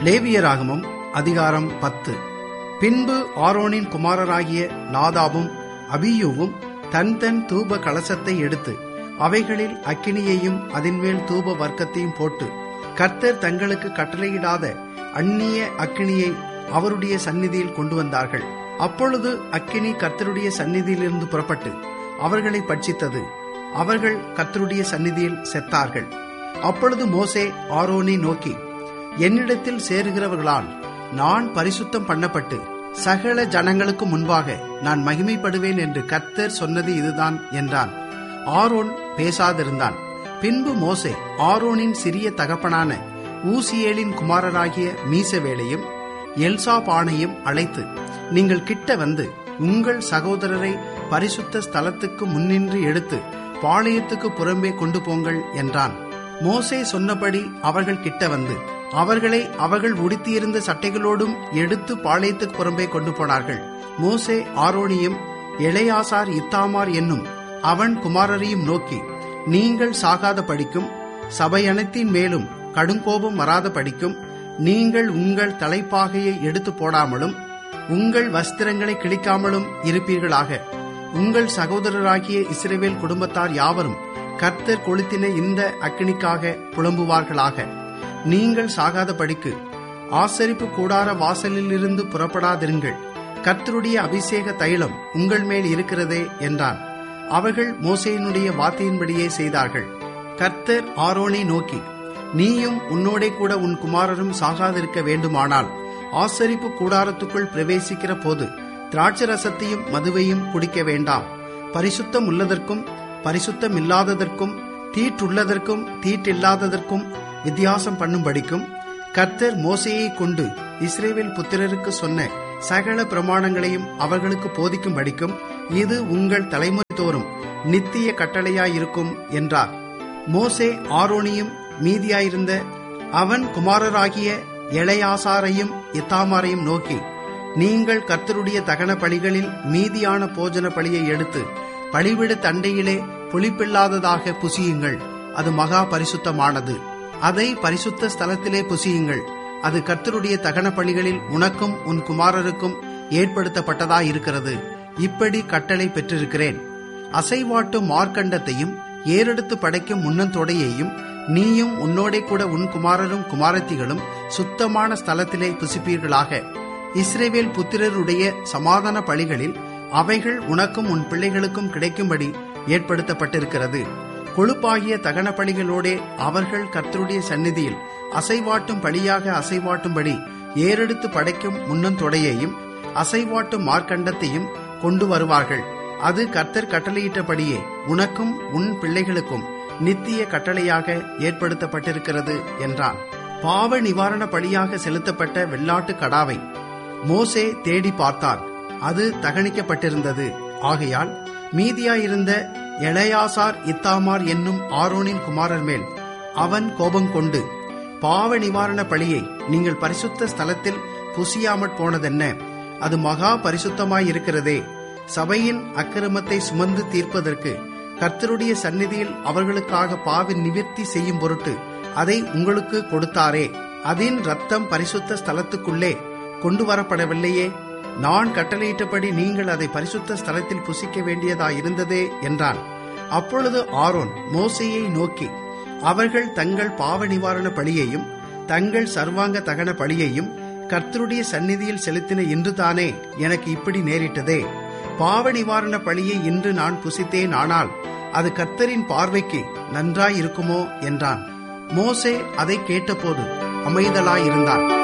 லேவியராகமம் அதிகாரம் பத்து பின்பு ஆரோனின் குமாரராகிய நாதாபும் அபியூவும் தன் தன் தூப கலசத்தை எடுத்து அவைகளில் அக்கினியையும் அதின்மேல் தூப வர்க்கத்தையும் போட்டு கர்த்தர் தங்களுக்கு கட்டளையிடாத அந்நிய அக்கினியை அவருடைய சந்நிதியில் கொண்டு வந்தார்கள் அப்பொழுது அக்கினி கர்த்தருடைய சந்நிதியிலிருந்து புறப்பட்டு அவர்களை பட்சித்தது அவர்கள் கர்த்தருடைய சந்நிதியில் செத்தார்கள் அப்பொழுது மோசே ஆரோனை நோக்கி என்னிடத்தில் சேருகிறவர்களால் நான் பரிசுத்தம் பண்ணப்பட்டு சகல ஜனங்களுக்கு முன்பாக நான் மகிமைப்படுவேன் என்று கர்த்தர் சொன்னது இதுதான் என்றான் ஆரோன் பேசாதிருந்தான் பின்பு மோசே ஆரோனின் சிறிய தகப்பனான ஊசியேலின் குமாரராகிய மீசவேலையும் எல்சாபானையும் அழைத்து நீங்கள் கிட்ட வந்து உங்கள் சகோதரரை பரிசுத்த ஸ்தலத்துக்கு முன்னின்று எடுத்து பாளையத்துக்கு புறம்பே கொண்டு போங்கள் என்றான் மோசே சொன்னபடி அவர்கள் கிட்ட வந்து அவர்களை அவர்கள் உடுத்தியிருந்த சட்டைகளோடும் எடுத்து பாளையத்துக்கு புறம்பே கொண்டு போனார்கள் மோசே ஆரோனியும் இளையாசார் இத்தாமார் என்னும் அவன் குமாரரையும் நோக்கி நீங்கள் சாகாத படிக்கும் சபை அனைத்தின் மேலும் கடுங்கோபம் வராத படிக்கும் நீங்கள் உங்கள் தலைப்பாகையை எடுத்து போடாமலும் உங்கள் வஸ்திரங்களை கிழிக்காமலும் இருப்பீர்களாக உங்கள் சகோதரராகிய இஸ்ரேவேல் குடும்பத்தார் யாவரும் கர்த்தர் கொளுத்தின இந்த அக்கினிக்காக புலம்புவார்களாக நீங்கள் சாகாத படிக்கு ஆசரிப்பு கூடார வாசலிலிருந்து புறப்படாதிருங்கள் கர்த்தருடைய அபிஷேக தைலம் உங்கள் மேல் இருக்கிறதே என்றான் அவர்கள் மோசையினுடைய வார்த்தையின்படியே செய்தார்கள் கர்த்தர் ஆரோனை நோக்கி நீயும் உன்னோடே கூட உன் குமாரரும் சாகாதிருக்க வேண்டுமானால் ஆசரிப்பு கூடாரத்துக்குள் பிரவேசிக்கிற போது திராட்சரசத்தையும் மதுவையும் குடிக்க வேண்டாம் பரிசுத்தம் உள்ளதற்கும் பரிசுத்தம் இல்லாததற்கும் தீட்டுள்ளதற்கும் தீட்டில்லாததற்கும் வித்தியாசம் பண்ணும்படிக்கும் கர்த்தர் மோசையை கொண்டு இஸ்ரேவேல் புத்திரருக்கு சொன்ன சகல பிரமாணங்களையும் அவர்களுக்கு போதிக்கும்படிக்கும் இது உங்கள் தலைமுறை தோறும் நித்திய கட்டளையாயிருக்கும் என்றார் மோசே ஆரோனியும் மீதியாயிருந்த அவன் குமாரராகிய எளையாசாரையும் இத்தாமாரையும் நோக்கி நீங்கள் கர்த்தருடைய தகன பலிகளில் மீதியான போஜன பலியை எடுத்து பலிவிட தண்டையிலே புளிப்பில்லாததாக புசியுங்கள் அது மகா பரிசுத்தமானது அதை பரிசுத்த ஸ்தலத்திலே புசியுங்கள் அது கர்த்தருடைய தகன பலிகளில் உனக்கும் உன் குமாரருக்கும் ஏற்படுத்தப்பட்டதாயிருக்கிறது இப்படி கட்டளை பெற்றிருக்கிறேன் அசைவாட்டு மார்க்கண்டத்தையும் ஏறெடுத்து படைக்கும் முன்னந்தொடையையும் நீயும் உன்னோடே கூட உன் குமாரரும் குமாரத்திகளும் சுத்தமான ஸ்தலத்திலே புசிப்பீர்களாக இஸ்ரேவேல் புத்திரருடைய சமாதான பலிகளில் அவைகள் உனக்கும் உன் பிள்ளைகளுக்கும் கிடைக்கும்படி ஏற்படுத்தப்பட்டிருக்கிறது கொழுப்பாகிய தகன பலிகளோடே அவர்கள் கர்த்தருடைய சந்நிதியில் அசைவாட்டும் பலியாக அசைவாட்டும்படி ஏறெடுத்து படைக்கும் முன்னந்தொடையையும் அசைவாட்டும் மார்க்கண்டத்தையும் கொண்டு வருவார்கள் அது கர்த்தர் கட்டளையிட்டபடியே உனக்கும் உன் பிள்ளைகளுக்கும் நித்திய கட்டளையாக ஏற்படுத்தப்பட்டிருக்கிறது என்றான் பாவ நிவாரண பலியாக செலுத்தப்பட்ட வெள்ளாட்டு கடாவை மோசே தேடி பார்த்தான் அது தகனிக்கப்பட்டிருந்தது ஆகையால் மீதியாயிருந்த எளையாசார் இத்தாமார் என்னும் ஆரோனின் குமாரர் மேல் அவன் கோபம் கொண்டு பாவ நிவாரண பலியை நீங்கள் பரிசுத்த ஸ்தலத்தில் புசியாமற் போனதென்ன அது மகா பரிசுத்தமாயிருக்கிறதே சபையின் அக்கிரமத்தை சுமந்து தீர்ப்பதற்கு கர்த்தருடைய சந்நிதியில் அவர்களுக்காக பாவி நிவர்த்தி செய்யும் பொருட்டு அதை உங்களுக்கு கொடுத்தாரே அதன் ரத்தம் பரிசுத்த ஸ்தலத்துக்குள்ளே கொண்டு வரப்படவில்லையே நான் கட்டளையிட்டபடி நீங்கள் அதை பரிசுத்த ஸ்தலத்தில் புசிக்க வேண்டியதாயிருந்ததே என்றான் அப்பொழுது ஆரோன் மோசையை நோக்கி அவர்கள் தங்கள் பாவ நிவாரண பலியையும் தங்கள் சர்வாங்க தகன பலியையும் கர்த்தருடைய சந்நிதியில் செலுத்தின இன்றுதானே எனக்கு இப்படி நேரிட்டதே பாவ நிவாரண பலியை இன்று நான் புசித்தேன் ஆனால் அது கர்த்தரின் பார்வைக்கு நன்றாயிருக்குமோ என்றான் மோசே அதை கேட்டபோது அமைதலாயிருந்தான்